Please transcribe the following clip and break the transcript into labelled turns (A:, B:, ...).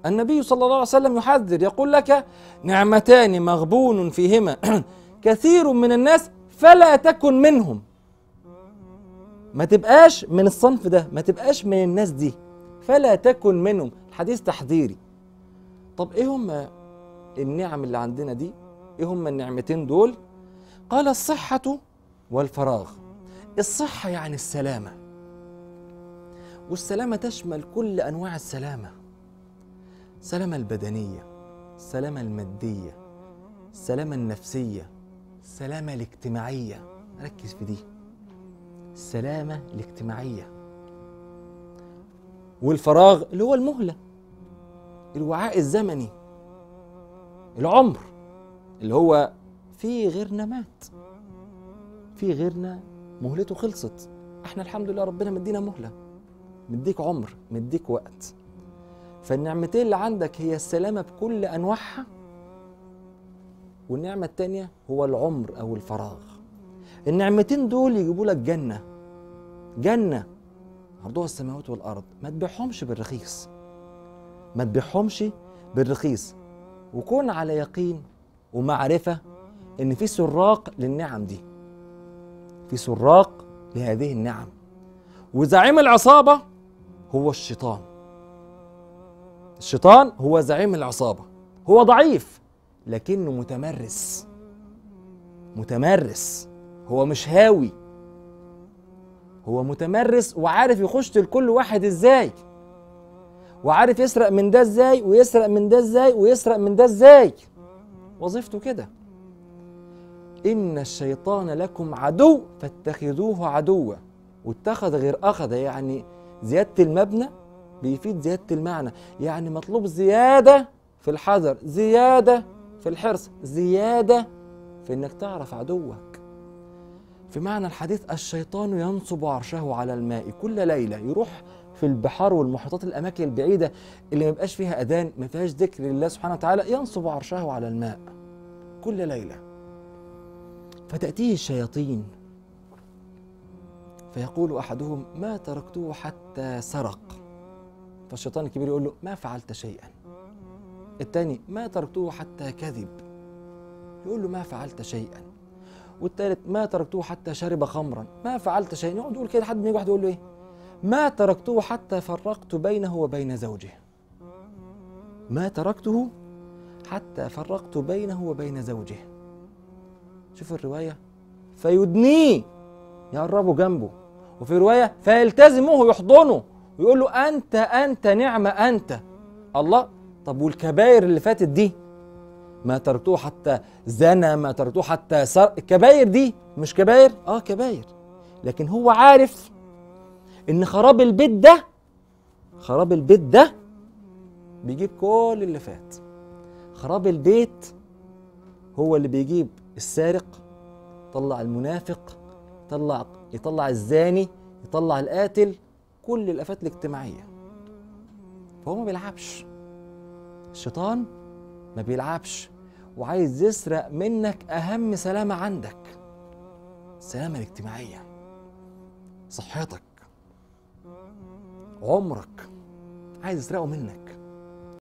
A: النبي صلى الله عليه وسلم يحذر يقول لك نعمتان مغبون فيهما كثير من الناس فلا تكن منهم ما تبقاش من الصنف ده ما تبقاش من الناس دي فلا تكن منهم الحديث تحذيري طب ايه هم النعم اللي عندنا دي ايه هم النعمتين دول قال الصحة والفراغ الصحة يعني السلامة والسلامة تشمل كل أنواع السلامة السلامة البدنية السلامة المادية السلامة النفسية السلامة الاجتماعية ركز في دي السلامة الاجتماعية والفراغ اللي هو المهلة الوعاء الزمني العمر اللي هو في غيرنا مات في غيرنا مهلته خلصت احنا الحمد لله ربنا مدينا مهلة مديك عمر مديك وقت فالنعمتين اللي عندك هي السلامة بكل أنواعها والنعمة التانية هو العمر أو الفراغ النعمتين دول يجيبوا لك جنة جنة عرضها السماوات والأرض ما تبيعهمش بالرخيص ما تبيعهمش بالرخيص وكون على يقين ومعرفة إن في سراق للنعم دي في سراق لهذه النعم وزعيم العصابة هو الشيطان الشيطان هو زعيم العصابة هو ضعيف لكنه متمرس متمرس هو مش هاوي هو متمرس وعارف يخش لكل واحد ازاي وعارف يسرق من ده ازاي ويسرق من ده ازاي ويسرق من ده ازاي وظيفته كده إن الشيطان لكم عدو فاتخذوه عدوا واتخذ غير أخذ يعني زيادة المبنى بيفيد زيادة المعنى يعني مطلوب زيادة في الحذر زيادة في الحرص زيادة في إنك تعرف عدوك في معنى الحديث الشيطان ينصب عرشه على الماء كل ليلة يروح في البحار والمحيطات الأماكن البعيدة اللي ما يبقاش فيها أذان ما فيهاش ذكر لله سبحانه وتعالى ينصب عرشه على الماء كل ليلة فتأتيه الشياطين فيقول أحدهم ما تركته حتى سرق فالشيطان الكبير يقول له ما فعلت شيئا الثاني ما تركته حتى كذب يقول له ما فعلت شيئا والثالث ما تركته حتى شرب خمرا ما فعلت شيئا يقعد يقول كده لحد ما يجي واحد يقول له ايه ما تركته حتى فرقت بينه وبين زوجه ما تركته حتى فرقت بينه وبين زوجه شوف الرواية فيدنيه يقربه جنبه وفي رواية فيلتزمه يحضنه ويقول له أنت أنت نعمة أنت الله طب والكباير اللي فاتت دي ما تركتوه حتى زنى ما تركتوه حتى سر الكباير دي مش كباير اه كباير لكن هو عارف ان خراب البيت ده خراب البيت ده بيجيب كل اللي فات خراب البيت هو اللي بيجيب السارق يطلع المنافق يطلع يطلع الزاني يطلع القاتل كل الافات الاجتماعيه فهو ما بيلعبش الشيطان ما بيلعبش وعايز يسرق منك اهم سلامه عندك السلامه الاجتماعيه صحتك عمرك عايز يسرقه منك